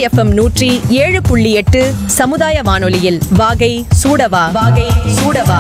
FM நூற்றி ஏழு புள்ளி எட்டு சமுதாய வானொலியில் வாகை சூடவா வாகை சூடவா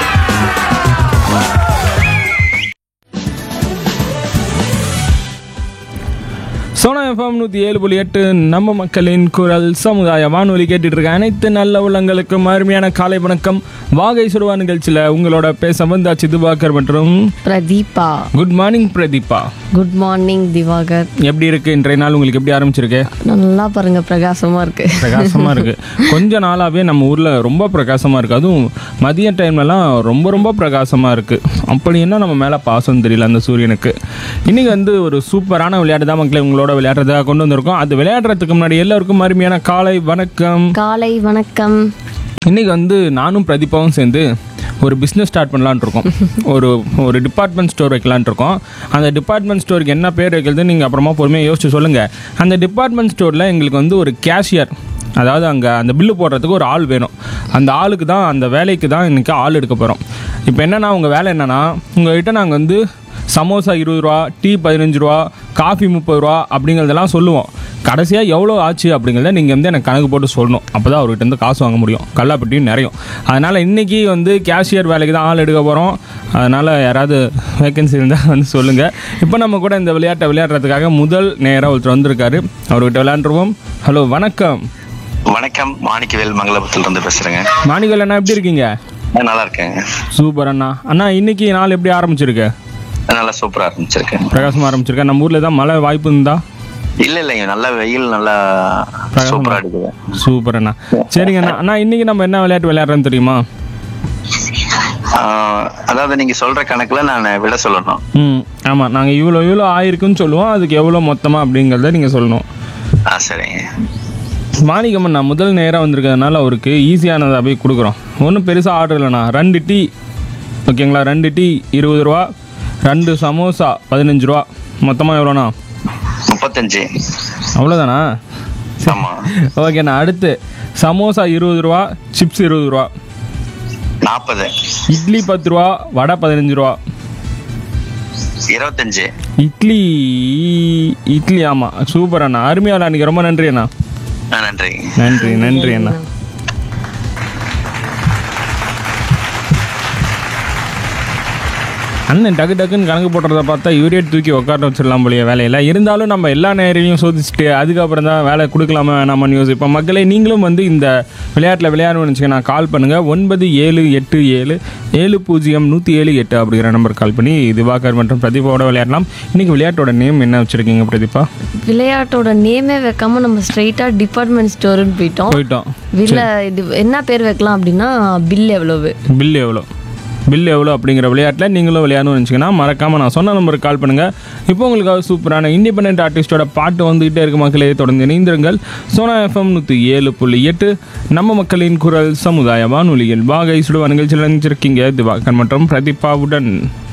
சோனா எஃப்எம் நூற்றி ஏழு புள்ளி எட்டு நம்ம மக்களின் குரல் சமுதாய வானொலி கேட்டுட்டு இருக்க அனைத்து நல்ல உள்ளங்களுக்கும் அருமையான காலை வணக்கம் வாகை சுடுவா நிகழ்ச்சியில் உங்களோட பேச வந்தாச்சு திவாகர் மற்றும் Pratheeba good morning Pratheeba good morning Diwakar எப்படி இருக்கு இன்றைய நாள் உங்களுக்கு எப்படி ஆரம்பிச்சிருக்கு நல்லா பாருங்க பிரகாசமா இருக்கு பிரகாசமாக இருக்கு கொஞ்ச நாளாகவே நம்ம ஊரில் ரொம்ப பிரகாசமாக இருக்கு அதுவும் மதிய டைம்லலாம் ரொம்ப ரொம்ப பிரகாசமாக இருக்கு அப்படி என்ன நம்ம மேலே பாசம் தெரியல அந்த சூரியனுக்கு இன்னைக்கு வந்து ஒரு சூப்பரான விளையாட்டு தான் மக்களை உங்களோட விளையாடுறதாக கொண்டு வந்திருக்கோம் அது விளையாடுறதுக்கு முன்னாடி எல்லாருக்கும் அருமையான காலை வணக்கம் காலை வணக்கம் இன்னைக்கு வந்து நானும் பிரதீபாவும் சேர்ந்து ஒரு பிஸ்னஸ் ஸ்டார்ட் பண்ணலான்னு இருக்கோம் ஒரு ஒரு டிபார்ட்மெண்ட் ஸ்டோர் வைக்கலான்னு இருக்கோம் அந்த டிபார்ட்மெண்ட் ஸ்டோருக்கு என்ன பேர் வைக்கிறது நீங்கள் அப்புறமா பொறுமையாக யோசிச்சு சொல்லுங்கள் அந்த டிபார்ட்மெண்ட் ஸ்டோரில் எங்களுக்கு வந்து ஒரு கேஷியர் அதாவது அங்கே அந்த பில்லு போடுறதுக்கு ஒரு ஆள் வேணும் அந்த ஆளுக்கு தான் அந்த வேலைக்கு தான் இன்றைக்கி ஆள் எடுக்க போகிறோம் இப்போ என்னென்னா உங்கள் வேலை என்னென்னா உங்கள்கிட்ட நாங்கள் வந்து சமோசா இருபது ரூபா டீ பதினஞ்சு ரூபா காஃபி முப்பது ரூபா அப்படிங்கிறதெல்லாம் சொல்லுவோம் கடைசியாக எவ்வளோ ஆச்சு அப்படிங்கிறத நீங்கள் வந்து எனக்கு கணக்கு போட்டு சொல்லணும் அப்போ தான் அவர்கிட்ட இருந்து காசு வாங்க முடியும் கல்லாப்பட்டியும் நிறையும் அதனால் இன்றைக்கி வந்து கேஷியர் வேலைக்கு தான் ஆள் எடுக்க போகிறோம் அதனால் யாராவது வேகன்சி இருந்தால் வந்து சொல்லுங்கள் இப்போ நம்ம கூட இந்த விளையாட்டை விளையாடுறதுக்காக முதல் நேராக ஒருத்தர் வந்திருக்காரு அவர்கிட்ட விளையாண்டுருவோம் ஹலோ வணக்கம் வணக்கம் மாணிக்கவேல் மங்களபுரத்துல இருந்து பேசுறேங்க மாணிகள் அண்ணா எப்படி இருக்கீங்க நான் நல்லா இருக்கேங்க சூப்பர் அண்ணா அண்ணா இன்னைக்கு நாள் எப்படி ஆரம்பிச்சிருக்கு நான் நல்லா சூப்பரா ஆரம்பிச்சிருக்கேன் பிரகாசமாக ஆரம்பிச்சிருக்கேன் நம்ம ஊரில் தான் மழை வாய்ப்பு இருந்தா இல்ல இல்லைங்க நல்ல வெயில் நல்லா சூப்பரா அடிக்குது சூப்பர் அண்ணா சரிங்க அண்ணா அண்ணா இன்னைக்கு நம்ம என்ன விளையாட்டு விளையாடுறோன்னு தெரியுமா ஆஹ், அதாவது நீங்க சொல்ற கணக்குல நான் விட சொல்லணும் ம் ஆமாம் நாங்கள் இவ்வளோ இவ்வளோ ஆயிருக்குன்னு சொல்லுவோம் அதுக்கு எவ்வளோ மொத்தமாக அப்படிங்கிறத நீங்கள் சொல்லணும் ஆ சரிங்க மாணிக்கம்மன் நான் முதல் நேராக வந்திருக்கிறதுனால அவருக்கு ஈஸியானதாக போய் கொடுக்குறோம் ஒன்றும் பெருசாக ஆர்டர் இல்லைண்ணா ரெண்டு டீ ஓகேங்களா ரெண்டு டீ இருபது ரூபா ரெண்டு சமோசா பதினஞ்சு ரூபா மொத்தமாக எவ்வளோண்ணா முப்பத்தஞ்சு அவ்வளோதானா ஆமா ஓகேண்ணா அடுத்து சமோசா இருபது ரூபா சிப்ஸ் இருபது ரூபா நாற்பது இட்லி பத்து ரூபா வடை பதினஞ்சு ரூபா இருபத்தஞ்சு இட்லி இட்லி ஆமாம் சூப்பர் அண்ணா அருமையாக விளையாடுங்க ரொம்ப நன்றி அண்ணா ஆ, நன்றி நன்றி நன்றி அண்ணா அண்ணன் டக்கு டக்குன்னு கணக்கு போடுறத பார்த்தா இவரே தூக்கி உட்கார வச்சிடலாம் போலிய வேலையில் இருந்தாலும் நம்ம எல்லா நேரையும் சோதிச்சுட்டு அதுக்கப்புறம் தான் வேலை கொடுக்கலாமா வேணாமான்னு யோசிப்போம் இப்போ மக்களே நீங்களும் வந்து இந்த விளையாட்டில் விளையாடணும்னு வச்சுக்கோங்க கால் பண்ணுங்கள் ஒன்பது ஏழு எட்டு ஏழு ஏழு பூஜ்ஜியம் நூற்றி ஏழு எட்டு அப்படிங்கிற நம்பர் கால் பண்ணி திவாகர் மற்றும் பிரதீபாவோட விளையாடலாம் இன்றைக்கி விளையாட்டோட நேம் என்ன வச்சுருக்கீங்க பிரதீபா விளையாட்டோட நேமே வைக்காம நம்ம ஸ்ட்ரைட்டா டிபார்ட்மெண்ட் ஸ்டோருன்னு போயிட்டோம் போயிட்டோம் வில்ல இது என்ன பேர் வைக்கலாம் அப்படின்னா பில் எவ்வளவு பில் எவ்வளோ பில் எவ்வளோ அப்படிங்கிற விளையாட்டில் நீங்களும் விளையாடணும்னு வச்சுக்கோன்னா மறக்காமல் நான் சொன்ன நம்பருக்கு கால் பண்ணுங்கள் இப்போ உங்களுக்காக சூப்பரான இண்டிபெண்ட் ஆர்டிஸ்டோட பாட்டு வந்துகிட்டே இருக்க மக்களே தொடர்ந்து இணைந்திருங்கள் சோனா எஃப்எம் நூற்றி ஏழு புள்ளி எட்டு நம்ம மக்களின் குரல் சமுதாய வானொலியில் வாகை சுடுவா நிகழ்ச்சியில் நினைச்சிருக்கீங்க திவாகர் மற்றும் பிரதீபாவுடன்